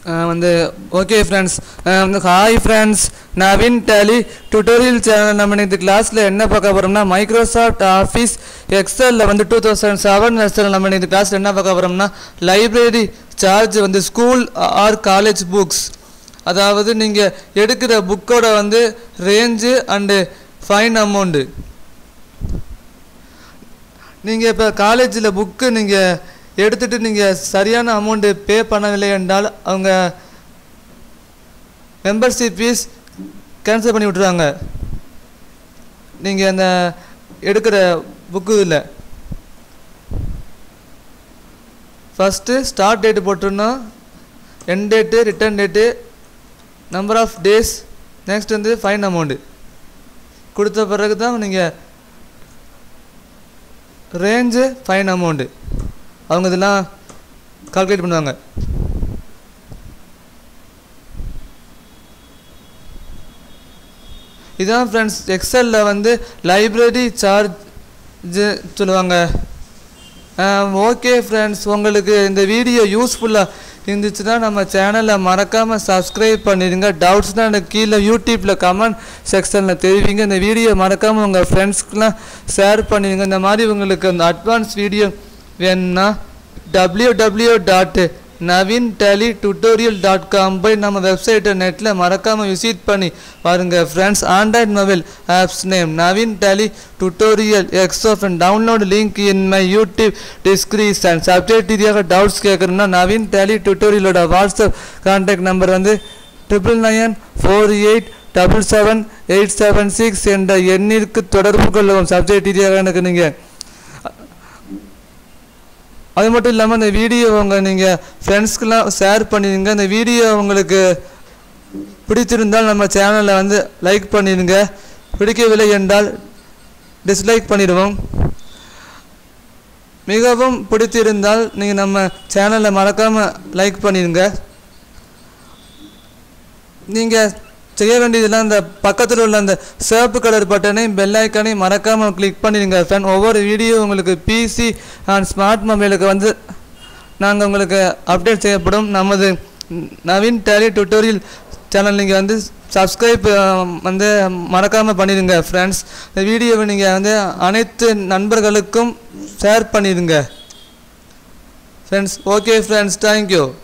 வந்து okay friends வந்து hi friends Naveen Tally tutorial channel நம்ம இந்த கிளாஸில் என்ன பார்க்க போகிறோம்னா மைக்ரோசாஃப்ட் ஆஃபீஸ் எக்ஸலில் வந்து டூ தௌசண்ட் செவன் நம்ம இந்த கிளாஸில் என்ன பார்க்க போகிறோம்னா லைப்ரரி சார்ஜ் வந்து ஸ்கூல் ஆர் காலேஜ் புக்ஸ் அதாவது நீங்கள் எடுக்கிற புக்கோட வந்து ரேஞ்சு அண்டு ஃபைன் அமௌண்ட்டு நீங்கள் இப்போ காலேஜில் புக்கு நீங்கள் எடுத்துகிட்டு நீங்கள் சரியான அமௌண்ட்டு பே பண்ணவில்லை என்றால் அவங்க மெம்பர்ஷிப் ஃபீஸ் கேன்சல் பண்ணி விட்ருவாங்க நீங்கள் அந்த எடுக்கிற புக்கு இதில் ஃபஸ்ட்டு ஸ்டார்ட் டேட்டு போட்டுருந்தோம் என் date return date number of days next வந்து ஃபைன் அமௌண்ட்டு கொடுத்த பிறகு தான் நீங்கள் ரேஞ்சு ஃபைன் அமௌண்ட்டு அவங்க இதெல்லாம் கால்குலேட் பண்ணுவாங்க இதான் ஃப்ரெண்ட்ஸ் எக்ஸலில் வந்து லைப்ரரி சார்ஜ் சொல்லுவாங்க ஓகே ஃப்ரெண்ட்ஸ் உங்களுக்கு இந்த வீடியோ யூஸ்ஃபுல்லாக இருந்துச்சுன்னா நம்ம சேனலை மறக்காமல் சப்ஸ்கிரைப் பண்ணிடுங்க டவுட்ஸ்னால் எனக்கு கீழே யூடியூப்பில் கமெண்ட் செக்ஷனில் தெரிவிங்க இந்த வீடியோ மறக்காமல் உங்கள் ஃப்ரெண்ட்ஸ்க்கெலாம் ஷேர் பண்ணிடுங்க இந்த மாதிரி உங்களுக்கு அந்த அட்வான்ஸ் வீடியோ வேணும்னா W W dot Naveen Tally tutorial dot com போய் நம்ம வெப்சைட்டை நெட்டில் மறக்காமல் விசிட் பண்ணி பாருங்கள் friends Android mobile apps name Naveen Tally tutorial X app and download link in my YouTube description subject ரீதியாக டவுட்ஸ் கேட்குறோம்னா நவீன் டேலி டுட்டோரியலோட வாட்ஸ்அப் கான்டாக்ட் நம்பர் வந்து triple nine four eight double seven eight seven six என்ற எண்ணிற்கு தொடர்பு கொள்ளவும் subject ரீதியாக எனக்கு நீங்கள் அது மட்டும் இல்லாமல் இந்த வீடியோ உங்கள் நீங்கள் ஃப்ரெண்ட்ஸ்க்கெலாம் ஷேர் பண்ணிடுங்க இந்த வீடியோ உங்களுக்கு பிடித்திருந்தால் நம்ம சேனலை வந்து லைக் பண்ணிடுங்க பிடிக்கவில்லை என்றால் டிஸ்லைக் பண்ணிடுவோம் மிகவும் பிடித்திருந்தால் நீங்கள் நம்ம சேனலை மறக்காமல் லைக் பண்ணிடுங்க நீங்கள் செய்ய வேண்டியதெல்லாம் இந்த பக்கத்தில் உள்ள அந்த சிவப்பு கலர் பட்டனையும் பெல் ஐக்கானையும் மறக்காமல் கிளிக் பண்ணிடுங்க ஃப்ரெண்ட் ஒவ்வொரு வீடியோ உங்களுக்கு பிசி அண்ட் ஸ்மார்ட் மொபைலுக்கு வந்து நாங்கள் உங்களுக்கு அப்டேட் செய்யப்படும் நமது நவீன் டேலி டுட்டோரியல் சேனல் நீங்கள் வந்து சப்ஸ்கிரைப் வந்து மறக்காமல் பண்ணிடுங்க ஃப்ரெண்ட்ஸ் இந்த வீடியோவை நீங்கள் வந்து அனைத்து நண்பர்களுக்கும் ஷேர் பண்ணிடுங்க ஃப்ரெண்ட்ஸ் ஓகே ஃப்ரெண்ட்ஸ் தேங்க்யூ